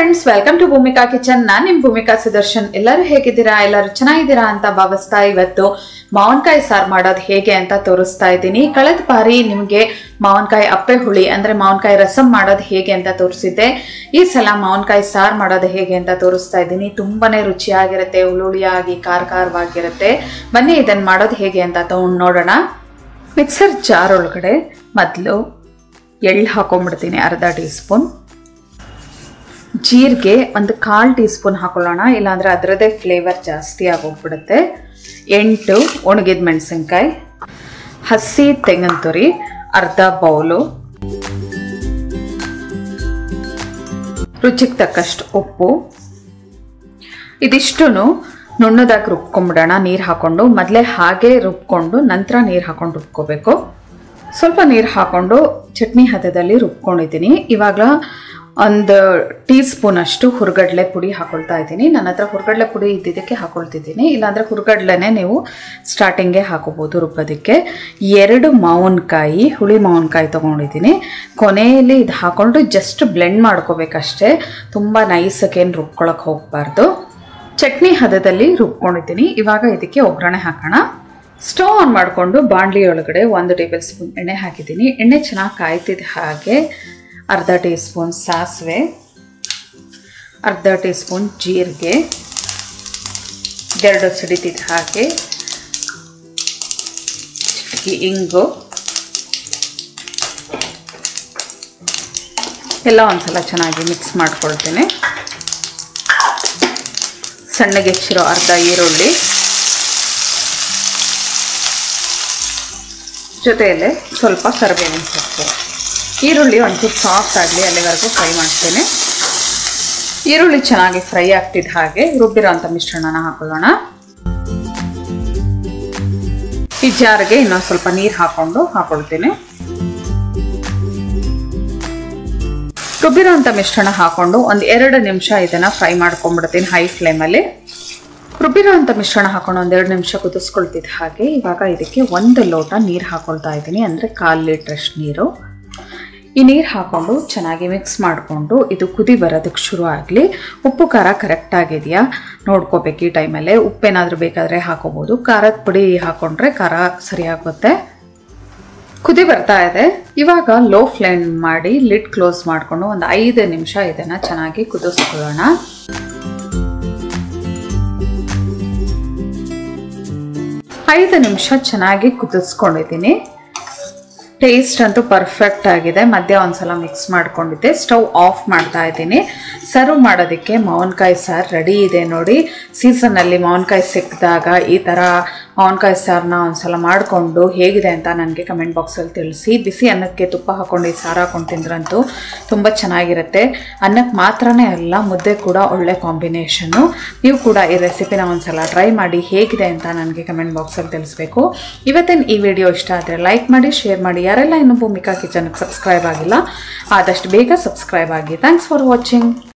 friends welcome to Bhoomika kitchen ನಾನ್ ನಿಮ್ ಭೂಮಿಕಾ ಸುದರ್ಶನ್ ಎಲ್ಲರೂ ಹೇಗಿದ್ದೀರಾ ಎಲ್ಲರೂ ಚೆನ್ನಾಗಿದ್ದೀರಾ ಅಂತ ಭಾವಿಸ್ತಾ ಇವತ್ತು ಮಾವನ್ಕಾಯಿ ಸಾರು ಮಾಡೋದು ಹೇಗೆ ಅಂತ ತೋರಿಸ್ತಾ ಇದ್ದೀನಿ ಕಳೆದ ಬಾರಿ ನಿಮಗೆ ಮಾವನ್ಕಾಯಿ ಅಪ್ಪೆ ಹುಳಿ ಅಂದ್ರೆ ಮಾವನ್ಕಾಯಿ ರಸಂ ಮಾಡೋದು ಹೇಗೆ ಅಂತ ತೋರಿಸಿದ್ದೆ ಈ ಸಲ ಮಾವನ್ಕಾಯಿ ಸಾರು ಮಾಡೋದು ಹೇಗೆ ಅಂತ ತೋರಿಸ್ತಾ ಇದ್ದೀನಿ ತುಂಬಾನೇ ರುಚಿಯಾಗಿರುತ್ತೆ ಹುಳುಳಿಯಾಗಿ ಖಾರ ಖಾರವಾಗಿರುತ್ತೆ ಬನ್ನಿ ಇದನ್ನ ಮಾಡೋದು ಹೇಗೆ ಅಂತ ತಗೊಂಡು ನೋಡೋಣ ಮಿಕ್ಸರ್ ಜಾರ್ ಒಳಗಡೆ ಮೊದಲು ಎಳ್ಳು ಹಾಕೊಂಡ್ಬಿಡ್ತೀನಿ ಅರ್ಧ ಟೀ ಸ್ಪೂನ್ ಜೀರಿಗೆ ಒಂದು ಕಾಲು ಟೀ ಸ್ಪೂನ್ ಹಾಕೊಳ್ಳೋಣ ಇಲ್ಲಾಂದ್ರೆ ಅದರದ್ದೇ ಫ್ಲೇವರ್ ಜಾಸ್ತಿ ಆಗೋಗ್ಬಿಡುತ್ತೆ ಎಂಟು ಒಣಗಿದ ಮೆಣಸಿನ್ಕಾಯಿ ಹಸಿ ತೆಂಗಿನ ತುರಿ ಅರ್ಧ ಬೌಲು ರುಚಿಗೆ ತಕ್ಕಷ್ಟು ಉಪ್ಪು ಇದಿಷ್ಟು ನುಣ್ಣದಾಗಿ ರುಬ್ಕೊಂಬಿಡೋಣ ನೀರು ಹಾಕೊಂಡು ಮೊದಲೇ ಹಾಗೆ ರುಬ್ಕೊಂಡು ನಂತರ ನೀರು ಹಾಕೊಂಡು ರುಬ್ಕೋಬೇಕು ಸ್ವಲ್ಪ ನೀರು ಹಾಕೊಂಡು ಚಟ್ನಿ ಹದದಲ್ಲಿ ರುಬ್ಕೊಂಡಿದ್ದೀನಿ ಇವಾಗ ಒಂದು ಟೀ ಸ್ಪೂನ್ ಅಷ್ಟು ಹುರ್ಗಡ್ಲೆ ಪುಡಿ ಹಾಕೊಳ್ತಾ ಇದ್ದೀನಿ ನನ್ನ ಹತ್ರ ಹುರ್ಗಡ್ಲೆ ಪುಡಿ ಇದ್ದಿದ್ದಕ್ಕೆ ಹಾಕೊಳ್ತಿದ್ದೀನಿ ಇಲ್ಲಾಂದರೆ ಹುರ್ಗಡ್ಲೆನೇ ನೀವು ಸ್ಟಾರ್ಟಿಂಗೇ ಹಾಕೋಬೋದು ರುಬ್ಬೋದಕ್ಕೆ ಎರಡು ಮಾವಿನಕಾಯಿ ಹುಳಿ ಮಾವಿನಕಾಯಿ ತೊಗೊಂಡಿದ್ದೀನಿ ಕೊನೆಯಲ್ಲಿ ಇದು ಹಾಕೊಂಡು ಜಸ್ಟ್ ಬ್ಲೆಂಡ್ ಮಾಡ್ಕೋಬೇಕಷ್ಟೇ ತುಂಬ ನೈಸಕ್ಕೇನು ರುಬ್ಕೊಳಕ್ಕೆ ಹೋಗಬಾರ್ದು ಚಟ್ನಿ ಹದದಲ್ಲಿ ರುಬ್ಕೊಂಡಿದ್ದೀನಿ ಇವಾಗ ಇದಕ್ಕೆ ಒಗ್ಗರಣೆ ಹಾಕೋಣ ಸ್ಟವ್ ಆನ್ ಮಾಡಿಕೊಂಡು ಬಾಣಲಿ ಒಳಗಡೆ ಒಂದು ಟೇಬಲ್ ಸ್ಪೂನ್ ಎಣ್ಣೆ ಹಾಕಿದ್ದೀನಿ ಎಣ್ಣೆ ಚೆನ್ನಾಗಿ ಕಾಯ್ತಿದ್ದ ಹಾಗೆ ಅರ್ಧ ಟೀ ಸ್ಪೂನ್ ಸಾಸಿವೆ ಅರ್ಧ ಟೀ ಸ್ಪೂನ್ ಜೀರಿಗೆ ಎರಡು ಸಿಡಿತಿದ್ದ ಹಾಗೆ ಚಿಟಕಿ ಇಂಗು ಎಲ್ಲ ಒಂದ್ಸಲ ಚೆನ್ನಾಗಿ ಮಿಕ್ಸ್ ಮಾಡ್ಕೊಳ್ತೀನಿ ಸಣ್ಣಗೆ ಹೆಚ್ಚಿರೋ ಅರ್ಧ ಈರುಳ್ಳಿ ಜೊತೆಯಲ್ಲೇ ಸ್ವಲ್ಪ ಕರಿಬೇವಿನ ಸೊಪ್ಪು ಈರುಳ್ಳಿ ಒಂಚೂರು ಸಾಫ್ಟ್ ಆಗಲಿ ಅಲ್ಲಿವರೆಗೂ ಫ್ರೈ ಮಾಡ್ತೇನೆ ಈರುಳ್ಳಿ ಚೆನ್ನಾಗಿ ಫ್ರೈ ಆಗ್ತಿದ್ದ ಹಾಗೆ ರುಬ್ಬಿರೋ ಅಂಥ ಮಿಶ್ರಣನ ಹಾಕೊಳ್ಳೋಣ ಈ ಜಾರಿಗೆ ಇನ್ನೊಂದು ಸ್ವಲ್ಪ ನೀರು ಹಾಕೊಂಡು ಹಾಕೊಳ್ತೀನಿ ರುಬ್ಬಿರೋ ಅಂಥ ಮಿಶ್ರಣ ಹಾಕೊಂಡು ಒಂದು ಎರಡು ನಿಮಿಷ ಇದನ್ನು ಫ್ರೈ ಮಾಡ್ಕೊಂಡ್ಬಿಡ್ತೀನಿ ಹೈ ಫ್ಲೇಮಲ್ಲಿ ರುಬ್ಬಿರೋ ಅಂಥ ಮಿಶ್ರಣ ಹಾಕೊಂಡು ಒಂದೆರಡು ನಿಮಿಷ ಕುದಿಸ್ಕೊಳ್ತಿದ್ದ ಹಾಗೆ ಇವಾಗ ಇದಕ್ಕೆ ಒಂದು ಲೋಟ ನೀರು ಹಾಕೊಳ್ತಾ ಇದ್ದೀನಿ ಅಂದರೆ ಕಾಲು ಲೀಟ್ರಷ್ಟು ನೀರು ಈ ನೀರು ಹಾಕ್ಕೊಂಡು ಚೆನ್ನಾಗಿ ಮಿಕ್ಸ್ ಮಾಡಿಕೊಂಡು ಇದು ಕುದಿ ಬರೋದಕ್ಕೆ ಶುರು ಆಗಲಿ ಉಪ್ಪು ಖಾರ ಕರೆಕ್ಟ್ ಆಗಿದೆಯಾ ನೋಡ್ಕೋಬೇಕು ಈ ಟೈಮಲ್ಲೇ ಉಪ್ಪೇನಾದರೂ ಬೇಕಾದರೆ ಹಾಕೋಬೋದು ಖಾರದ ಪುಡಿ ಹಾಕ್ಕೊಂಡ್ರೆ ಖಾರ ಸರಿಯಾಗುತ್ತೆ ಕುದಿ ಬರ್ತಾ ಇದೆ ಇವಾಗ ಲೋ ಫ್ಲೇಮ್ ಮಾಡಿ ಲಿಡ್ ಕ್ಲೋಸ್ ಮಾಡಿಕೊಂಡು ಒಂದು ಐದು ನಿಮಿಷ ಇದನ್ನು ಚೆನ್ನಾಗಿ ಕುದಿಸ್ಕೊಳ್ಳೋಣ ಐದು ನಿಮಿಷ ಚೆನ್ನಾಗಿ ಕುದಿಸ್ಕೊಂಡಿದ್ದೀನಿ ಟೇಸ್ಟ್ ಅಂತೂ ಪರ್ಫೆಕ್ಟ್ ಆಗಿದೆ ಮಧ್ಯ ಒಂದ್ಸಲ ಮಿಕ್ಸ್ ಮಾಡ್ಕೊಂಡಿದ್ದೆ ಸ್ಟವ್ ಆಫ್ ಮಾಡ್ತಾ ಇದ್ದೀನಿ ಸರ್ವ್ ಮಾಡೋದಕ್ಕೆ ಮಾವಿನಕಾಯಿ ಸಾರು ರೆಡಿ ಇದೆ ನೋಡಿ ಸೀಸನ್ನಲ್ಲಿ ಮಾವಿನಕಾಯಿ ಸಿಕ್ಕಿದಾಗ ಈ ಥರ ಮಾವಿನಕಾಯಿ ಸಾರನ್ನ ಒಂದ್ಸಲ ಮಾಡಿಕೊಂಡು ಹೇಗಿದೆ ಅಂತ ನನಗೆ ಕಮೆಂಟ್ ಬಾಕ್ಸಲ್ಲಿ ತಿಳಿಸಿ ಬಿಸಿ ಅನ್ನಕ್ಕೆ ತುಪ್ಪ ಹಾಕೊಂಡು ಈ ಸಾರು ಹಾಕೊಂಡು ತಿಂದ್ರಂತೂ ತುಂಬ ಚೆನ್ನಾಗಿರುತ್ತೆ ಅನ್ನಕ್ಕೆ ಮಾತ್ರನೇ ಅಲ್ಲ ಮುದ್ದೆ ಕೂಡ ಒಳ್ಳೆ ಕಾಂಬಿನೇಷನ್ನು ನೀವು ಕೂಡ ಈ ರೆಸಿಪಿನ ಒಂದ್ಸಲ ಟ್ರೈ ಮಾಡಿ ಹೇಗಿದೆ ಅಂತ ನನಗೆ ಕಮೆಂಟ್ ಬಾಕ್ಸಲ್ಲಿ ತಿಳಿಸ್ಬೇಕು ಇವತ್ತಿನ ಈ ವಿಡಿಯೋ ಇಷ್ಟ ಆದರೆ ಲೈಕ್ ಮಾಡಿ ಶೇರ್ ಮಾಡಿ ಯಾರೆಲ್ಲ ಇನ್ನೂ ಭೂಮಿಕಾ ಕಿಚನ್ಗೆ ಸಬ್ಸ್ಕ್ರೈಬ್ ಆಗಿಲ್ಲ ಆದಷ್ಟು ಬೇಗ ಸಬ್ಸ್ಕ್ರೈಬ್ ಆಗಿ ಥ್ಯಾಂಕ್ಸ್ ಫಾರ್ ವಾಚಿಂಗ್